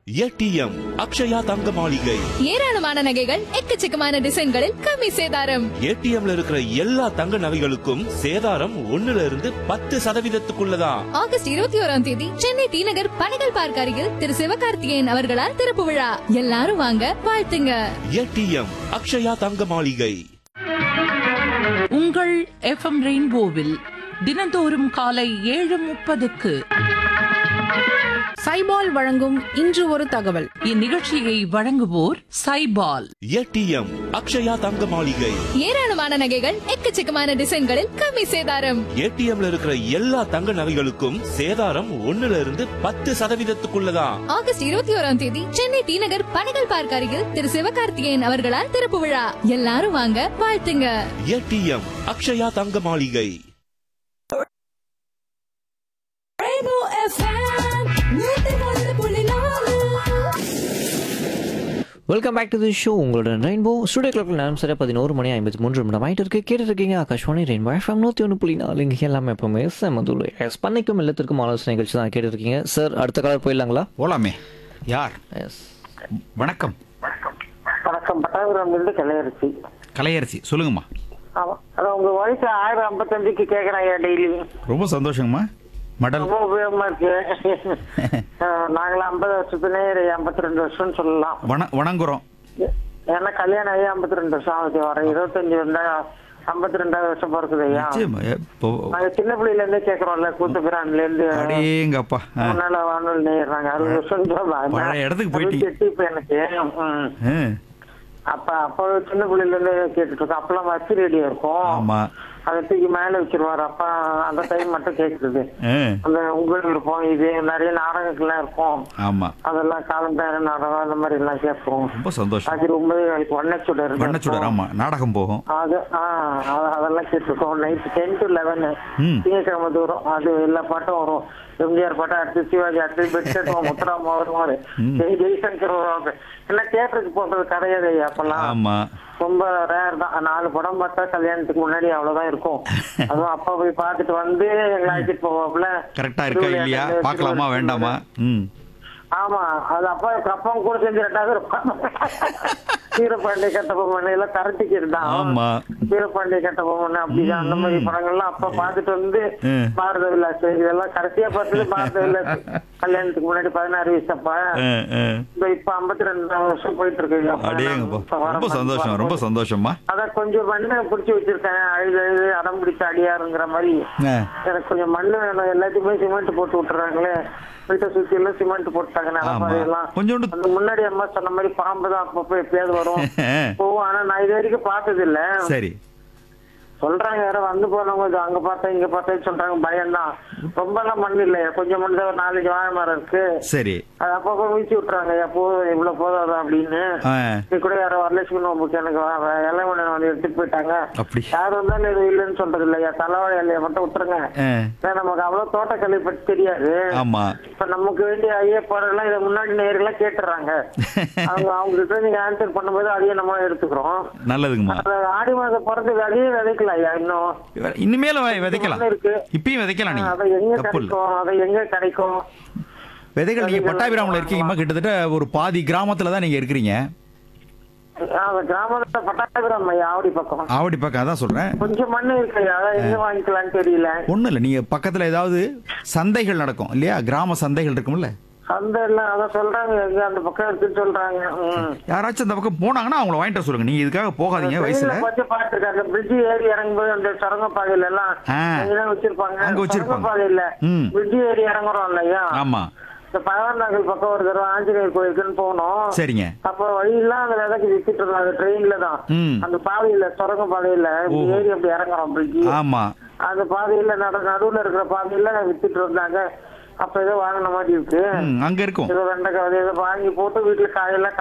ATM Akshaya தங்க மாளிகை ஏராளமான நகைகள் எக்கச்சக்கமான டிசைன்களில் கம்மி சேதாரம் ஏடிஎம்ல இருக்கிற எல்லா தங்க நகைகளுக்கும் சேதாரம் ஒண்ணுல இருந்து பத்து சதவீதத்துக்குள்ளதான் ஆகஸ்ட் இருபத்தி ஓராம் தேதி சென்னை டி நகர் பணிகள் பார்க் அருகில் திரு சிவகார்த்திகேயன் அவர்களால் திறப்பு விழா எல்லாரும் வாங்க வாழ்த்துங்க ஏடிஎம் அக்ஷயா தங்க மாளிகை உங்கள் எஃப்எம் ரெயின்போவில் தினந்தோறும் காலை ஏழு முப்பதுக்கு சைபால் வழங்கும் இன்று ஒரு தகவல் இந்நிகழ்ச்சியை வழங்குவோர் சைபால் ஏடிஎம் அக்ஷயா தங்க மாளிகை ஏராளமான நகைகள் எக்கச்சக்கமான டிசைன்களில் கம்மி சேதாரம் ஏடிஎம்ல இருக்கிற எல்லா தங்க நகைகளுக்கும் சேதாரம் ஒண்ணுல இருந்து பத்து சதவீதத்துக்குள்ளதான் ஆகஸ்ட் இருபத்தி ஓராம் தேதி சென்னை டி நகர் பணிகள் பார்க் அருகில் திரு சிவகார்த்திகேயன் அவர்களால் திறப்பு விழா எல்லாரும் வாங்க வாழ்த்துங்க ஏடிஎம் அக்ஷயா தங்க மாளிகை welcome back to the show உங்களோட ரெயின்போ ஸ்டுடியோ கிளப்பில் நேரம் சரியாக பதினோரு மணி ஐம்பத்தி மூன்று நிமிடம் ஆகிட்டு இருக்கு கேட்டு இருக்கீங்க ஆகாஷ்வாணி ரெயின்போ எஃப்எம் நூற்றி ஒன்று புள்ளி நாலு இங்கே எல்லாமே எப்பவுமே செமதுள்ள எஸ் பண்ணைக்கும் இல்லத்திற்கும் ஆலோசனை நிகழ்ச்சி தான் கேட்டு இருக்கீங்க சார் அடுத்த கலர் போயிடலாங்களா போலாமே யார் எஸ் வணக்கம் வணக்கம் பட்டாபுரம் இருந்து கலையரசி கலையரசி சொல்லுங்கம்மா ஆமா அதான் உங்க வயசு ஆயிரம் ஐம்பத்தஞ்சுக்கு கேக்குறாங்க டெய்லி ரொம்ப சந்தோஷங்கம்மா மடல் ரொம்ப உபயோகமா இருக்கு அஹ் நாங்களாம் ஐம்பது வருஷத்துல ஐம்பத்தி ரெண்டு வருஷம்னு சொல்லலாம் வண வணங்குறோம் ஏன்னா கல்யாணம் ஆகி ஐம்பத்தி ரெண்டு வருஷம் ஆகுது வர இருபத்தஞ்சு வந்தா ஐம்பத்தி ரெண்டாவது வருஷம் பிறக்குது ஐயா நிச்சயமா. இப்போ நாங்க சின்ன பிள்ளையில இருந்தே கேக்குறோம்ல கூத்து பிரான்ல இருந்து அடேங்கப்பா ஆ. முன்னால வானொலி நேர்றாங்க அறுபது வருஷம் சொல்லலாம். பழைய இடத்துக்கு போயிட்டி. அறுபத்தி எட்டு இப்ப எனக்கு ம். ஆ, அப்ப அப்ப சின்ன பிள்ளையில இருந்து கேட்டுட்டு இருக்கோம் அப்பெல்லாம் வச்சு ரேடியோ இருக்கும் ஆமா அதை தூக்கி மேல வச்சிருவாரு அப்பா அந்த டைம் மட்டும் கேக்குறது ஆ, அந்த உங்களுக்கு இருப்போம் இது நிறைய நாடகங்கள்லாம் இருக்கும் ஆமா அதெல்லாம் காலம் பேர நாடகம் அந்த மாதிரி எல்லாம் கேட்போம் ரொம்ப சந்தோஷம் அது ரொம்ப வண்ணச்சுடர் வண்ணச்சுடர் ஆமா நாடகம் போகும் அது ஆ அது- அதெல்லாம் கேட்டிருக்கோம் நைட் டென் டு லெவன் ம். திங்கக்கிழமை தூரம் அது எல்லா பாட்டும் வரும் எம்ஜிஆர் பாட்டம் அடுத்து சிவாஜி அடுத்து பெட்ஷெட் முத்துராமா வருவாரு ஜெய் ஜெய்சங்கர் வருவாங்க எல்லாம் தியேட்டருக்கு போறது கிடையாது அப்பெல்லாம் ஆமா ரொம்ப ரேர் தான் நாலு படம் பார்த்தா கல்யாணத்துக்கு முன்னாடி அவ்வளவுதான் இருக்கும் அதுவும் அப்பா போய் பார்த்துட்டு வந்து எங்களை அழைச்சிட்டு போவாப்புல கரெக்டா இருக்கா இல்லையா திருவிளையாடல், பார்க்கலாமா திருவிளையாடல். வேண்டாமா ம் ஆமா அது அப்பா அப்பா கூட செஞ்சு ரெண்டாவது இருப்பான் வீரபாண்டிய கட்டபொம்மன் எல்லாம் கரண்டிக்கு இருந்தான் ஆமா வீரபாண்டிய கட்டபொம்மன் அப்படிதான் அந்த மாதிரி படங்கள்லாம் அப்பா பார்த்துட்டு வந்து ம். பாரத விலாஸ் இதெல்லாம் கடைசியா பார்த்தது பாரத விலாஸ் கல்யாணத்துக்கு முன்னாடி பதினாறு வயசு அப்பா ஆ, ஆ. இந்த இப்ப ஐம்பத்தி ரெண்டாம் வருஷம் போயிட்டு இருக்கு அப்பா அடேங்கப்பா இப்ப வர ரொம்ப மாதிரி சந்தோஷம் ரொம்ப பார்த்து. சந்தோஷம்மா அதான் கொஞ்சம் மண்ணை பிடிச்சி வச்சிருக்கேன் அழுது அழுது அடம் பிடிச்ச அடியாருங்கிற மாதிரி ஆ, எனக்கு கொஞ்சம் மண்ணு வேணும் எல்லாத்தையுமே சிமெண்ட் போட்டு விட்டுறாங்களே வீட்டை சுத்தி எல்லாம் சிமெண்ட் போட்டாங்க நடப்பாதை எல்லாம் கொஞ்சோண்டு- அந்த முன்னாடி அம்மா சொன்ன மாதிரி பாம்பு தான் அப்பப்போ எப்பயாவது வரும் போகும் ஆனா நான் இது வரைக்கும் பார்த்தது இல்ல சரி சொல்றாங்க யாரோ வந்து போனவங்க இது அங்க பார்த்தா இங்க பார்த்தேன்னு சொல்றாங்க பயம் தான் ரொம்ப எல்லாம் மண் இல்ல கொஞ்சம் மண் தான் ஒரு நாலஞ்சு வாழை மரம் இருக்கு சரி அது அப்பப்போ வீசி விட்டுறாங்க எப்போ இவ்வளவு போதாதா அப்படின்னு ஆ, இது கூட யாரோ வரலட்சுமி நோம்புக்கு எனக்கு இளவனை வந்து எடுத்துட்டு போயிட்டாங்க அப்படி யார் வந்தாலும் எதுவும் இல்லைன்னு சொல்றது இல்லையா தலைவாழை இலைய மட்டும் விட்டுருங்க ஆ, ஏன்னா, நமக்கு அவ்வளவு தோட்டக்கலை பற்றி தெரியாது ஆமா இப்ப நமக்கு வேண்டிய ஐயப்பாடெல்லாம் இதை முன்னாடி நேரெல்லாம் கேட்டுறாங்க அவங்க அவங்க கிட்ட நீங்க ஆன்சர் பண்ணும்போது அதையே நம்ம எடுத்துக்கிறோம் நல்லதுங்கம்மா அந்த ஆடி மாதம் பிறந்து அதையே விதைக்கலாம் ஐயா இன்னும் இனிமேல விதைக்கலாம் ஒண்ணு இருக்கு. இப்பயும் விதைக்கலாம் அதை நீங்க எங்க தப்பு இல்ல கிடைக்கும் அதை எங்க கிடைக்கும் விதைகள் நீங்க பட்டாபிராமில் இருக்கீங்கம்மா கிட்டத்தட்ட ஒரு பாதி கிராமத்துல தான் நீங்க இருக்கிறீங்க அந்த கிராமத்துல பட்டாபிராம் ஐயா ஆவடி பக்கம் ஆவடி பக்கம் அதான் சொல்றேன் கொஞ்சம் மண்ணு இருக்கு ஐயா அதை எங்க வாங்கிக்கலாம்னு தெரியல ஒண்ணும் இல்ல நீங்க பக்கத்துல ஏதாவது சந்தைகள் நடக்கும் இல்லையா கிராம சந்தைகள் இருக்கும்ல அந்த எல்லாம் அதை சொல்றாங்க எங்க அந்த பக்கம் இருக்குன்னு சொல்றாங்க ம். யாராச்சும் அந்த பக்கம் போனாங்கன்னா அவங்கள வாங்கிட்டு வர சொல்லுங்க நீங்க இதுக்காக போகாதீங்க வயசுல ட்ரெயின்ல பார்த்து பார்த்திருக்கேன். அந்த bridge ஏறி இறங்கும்போது அந்த சுரங்கப்பாதையில எல்லாம் ஆ. அங்கதான் வச்சிருப்பாங்க. அங்க வச்சிருப்பாங்க. சுரங்கப்பாதையில ம். bridge ஏறி இறங்குறோம் இல்லையா? ஆமா இந்த பகவான் பக்கம் ஒரு தடவை ஆஞ்சநேயர் கோயிலுக்குன்னு போனோம் சரிங்க அப்ப வழியெல்லாம் அந்த விதைக்கு வித்துட்டு இருந்தாங்க ட்ரெயின்ல தான் ம். அந்த பாதையில சுரங்க பாதையில இப்படி ஓஹோ. ஏறி அப்படி இறங்குறோம் bridge. ஆமா அந்த பாதையில நடு நடுவுல இருக்கிற பாதையில வித்துட்டு இருந்தாங்க அப்ப ஏதோ வாங்கின மாதிரி இருக்கு ம், அங்க இருக்கும் ஏதோ வெண்டைக்காய் ஏதோ வாங்கி போட்டு வீட்டுல காயெல்லாம்